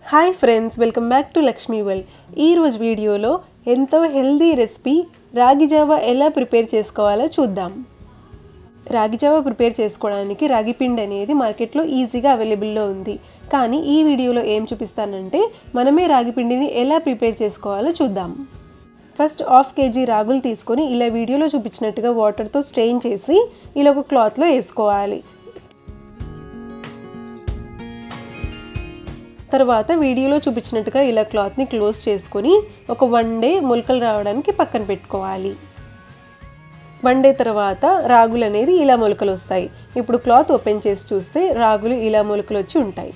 hi friends welcome back to Lakshmi world ఈరోజు వీడియోలో ఎంతో హెల్దీ రెసిపీ రాగి జావా ఎలా ప్రిపేర్ చేసుకోవాలో చూద్దాం రాగి జావా ప్రిపేర్ చేసుకోవడానికి రాగి పిండి అనేది మార్కెట్లో ఈజీగా అవైలబుల్లో ఉంది కానీ ఈ వీడియోలో ఏం చూపిస్తానంటే మనమే రాగి పిండిని ఎలా ప్రిపేర్ చేసుకోవాలో చూద్దాం ఫస్ట్ హాఫ్ కేజీ రాగులు తీసుకొని ఇలా వీడియోలో చూపించినట్టుగా వాటర్తో స్ట్రెయిన్ చేసి ఇలా ఒక క్లాత్లో వేసుకోవాలి తర్వాత వీడియోలో చూపించినట్టుగా ఇలా క్లాత్ని క్లోజ్ చేసుకొని ఒక వన్ డే మొలకలు రావడానికి పక్కన పెట్టుకోవాలి వన్ డే తర్వాత రాగులు అనేది ఇలా మొలకలు వస్తాయి ఇప్పుడు క్లాత్ ఓపెన్ చేసి చూస్తే రాగులు ఇలా మొలకలు వచ్చి ఉంటాయి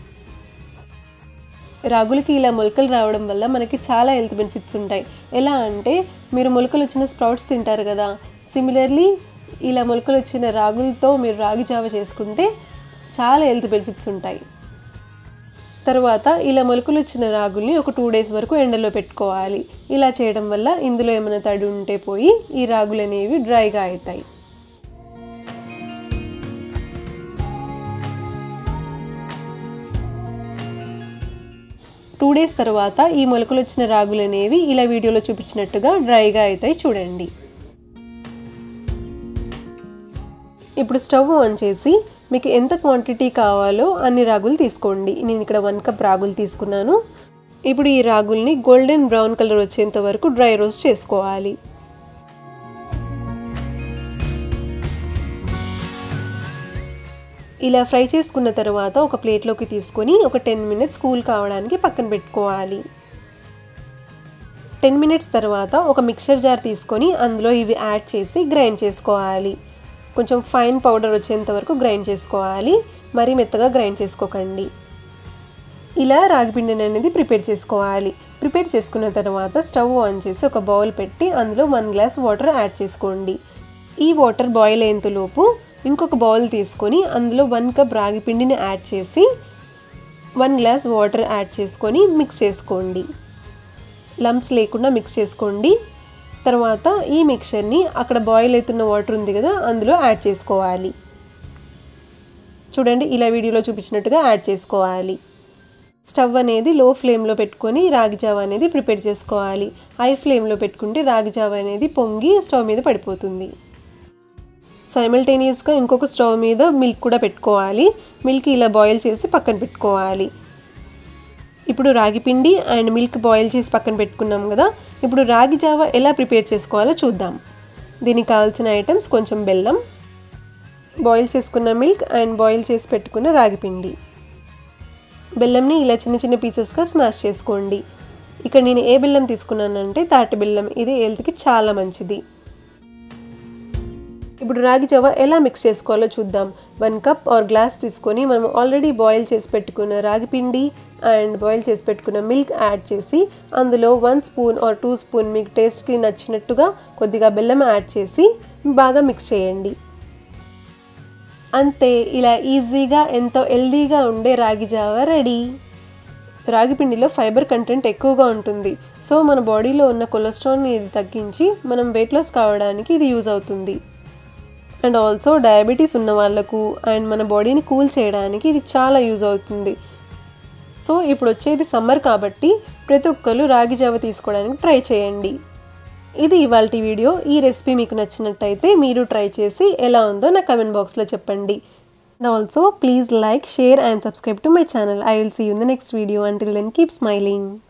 రాగులకి ఇలా మొలకలు రావడం వల్ల మనకి చాలా హెల్త్ బెనిఫిట్స్ ఉంటాయి ఎలా అంటే మీరు మొలకలు వచ్చిన స్ప్రౌట్స్ తింటారు కదా సిమిలర్లీ ఇలా మొలకలు వచ్చిన రాగులతో మీరు రాగి జావ చేసుకుంటే చాలా హెల్త్ బెనిఫిట్స్ ఉంటాయి తర్వాత ఇలా మొలకలు వచ్చిన రాగుల్ని ఒక టూ డేస్ వరకు ఎండలో పెట్టుకోవాలి ఇలా చేయడం వల్ల ఇందులో ఏమైనా తడి ఉంటే పోయి ఈ రాగులు అనేవి డ్రైగా అవుతాయి టూ డేస్ తర్వాత ఈ మొలకలు వచ్చిన రాగులు అనేవి ఇలా వీడియోలో చూపించినట్టుగా డ్రైగా అవుతాయి చూడండి ఇప్పుడు స్టవ్ ఆన్ చేసి మీకు ఎంత క్వాంటిటీ కావాలో అన్ని రాగులు తీసుకోండి నేను ఇక్కడ వన్ కప్ రాగులు తీసుకున్నాను ఇప్పుడు ఈ రాగుల్ని గోల్డెన్ బ్రౌన్ కలర్ వచ్చేంత వరకు డ్రై రోస్ట్ చేసుకోవాలి ఇలా ఫ్రై చేసుకున్న తర్వాత ఒక ప్లేట్లోకి తీసుకొని ఒక టెన్ మినిట్స్ కూల్ కావడానికి పక్కన పెట్టుకోవాలి టెన్ మినిట్స్ తర్వాత ఒక మిక్సర్ జార్ తీసుకొని అందులో ఇవి యాడ్ చేసి గ్రైండ్ చేసుకోవాలి కొంచెం ఫైన్ పౌడర్ వచ్చేంత వరకు గ్రైండ్ చేసుకోవాలి మరీ మెత్తగా గ్రైండ్ చేసుకోకండి ఇలా రాగిపిండిని అనేది ప్రిపేర్ చేసుకోవాలి ప్రిపేర్ చేసుకున్న తర్వాత స్టవ్ ఆన్ చేసి ఒక బౌల్ పెట్టి అందులో వన్ గ్లాస్ వాటర్ యాడ్ చేసుకోండి ఈ వాటర్ బాయిల్ అయ్యేంతలోపు ఇంకొక బౌల్ తీసుకొని అందులో వన్ కప్ రాగి పిండిని యాడ్ చేసి వన్ గ్లాస్ వాటర్ యాడ్ చేసుకొని మిక్స్ చేసుకోండి లంప్స్ లేకుండా మిక్స్ చేసుకోండి తర్వాత ఈ మిక్చర్ని అక్కడ బాయిల్ అవుతున్న వాటర్ ఉంది కదా అందులో యాడ్ చేసుకోవాలి చూడండి ఇలా వీడియోలో చూపించినట్టుగా యాడ్ చేసుకోవాలి స్టవ్ అనేది లో ఫ్లేమ్లో పెట్టుకొని రాగి జావ అనేది ప్రిపేర్ చేసుకోవాలి హై ఫ్లేమ్లో పెట్టుకుంటే రాగి జావ అనేది పొంగి స్టవ్ మీద పడిపోతుంది సైమల్టేనియస్గా ఇంకొక స్టవ్ మీద మిల్క్ కూడా పెట్టుకోవాలి మిల్క్ ఇలా బాయిల్ చేసి పక్కన పెట్టుకోవాలి ఇప్పుడు రాగి పిండి అండ్ మిల్క్ బాయిల్ చేసి పక్కన పెట్టుకున్నాం కదా ఇప్పుడు రాగి జావ ఎలా ప్రిపేర్ చేసుకోవాలో చూద్దాం దీనికి కావాల్సిన ఐటమ్స్ కొంచెం బెల్లం బాయిల్ చేసుకున్న మిల్క్ అండ్ బాయిల్ చేసి పెట్టుకున్న రాగి పిండి బెల్లంని ఇలా చిన్న చిన్న పీసెస్గా స్మాష్ చేసుకోండి ఇక్కడ నేను ఏ బెల్లం తీసుకున్నానంటే తాటి బెల్లం ఇది హెల్త్కి చాలా మంచిది ఇప్పుడు రాగి జావ ఎలా మిక్స్ చేసుకోవాలో చూద్దాం వన్ కప్ ఆర్ గ్లాస్ తీసుకొని మనం ఆల్రెడీ బాయిల్ చేసి పెట్టుకున్న రాగి పిండి అండ్ బాయిల్ చేసి పెట్టుకున్న మిల్క్ యాడ్ చేసి అందులో one spoon or two spoon మీకు టేస్ట్కి నచ్చినట్టుగా కొద్దిగా బెల్లం యాడ్ చేసి బాగా మిక్స్ చేయండి అంతే ఇలా ఈజీగా ఎంతో హెల్దీగా ఉండే రాగి జావ రెడీ రాగి పిండిలో ఫైబర్ కంటెంట్ ఎక్కువగా ఉంటుంది సో మన బాడీలో ఉన్న కొలెస్ట్రాల్ని ఇది తగ్గించి మనం వెయిట్ లాస్ కావడానికి ఇది యూజ్ అవుతుంది అండ్ ఆల్సో డయాబెటీస్ ఉన్న వాళ్ళకు అండ్ మన బాడీని కూల్ చేయడానికి ఇది చాలా యూజ్ అవుతుంది సో ఇప్పుడు వచ్చేది సమ్మర్ కాబట్టి ప్రతి ఒక్కరు రాగి జావ తీసుకోవడానికి ట్రై చేయండి ఇది ఇవాళ వీడియో ఈ రెసిపీ మీకు నచ్చినట్టయితే మీరు ట్రై చేసి ఎలా ఉందో నా కమెంట్ బాక్స్లో చెప్పండి and also please like share and subscribe to my channel I will see you in the next video until then keep smiling